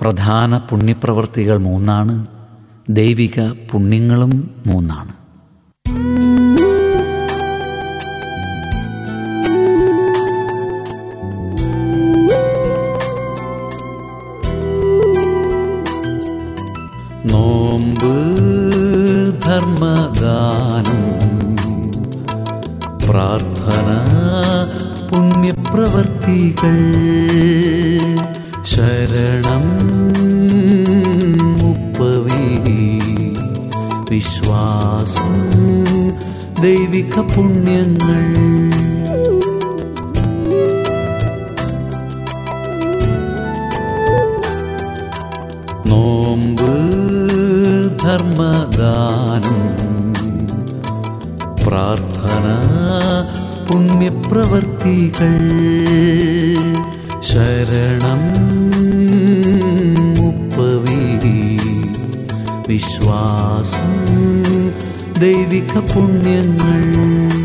പ്രധാന പുണ്യപ്രവൃത്തികൾ മൂന്നാണ് ദൈവിക പുണ്യങ്ങളും മൂന്നാണ് നോമ്പ് ധർമ്മദാനം പ്രാർത്ഥന പുണ്യപ്രവർത്തികൾ ശരണം മുപ്പവി വിശ്വാസം ദൈവിക പുണ്യങ്ങൾ നോമ്പ് ധർമ്മദാനം പ്രാർത്ഥന പുണ്യപ്രവർത്തികൾ ശരണം മുപ്പവി വിശ്വാസം ദൈവിക പുണ്യങ്ങൾ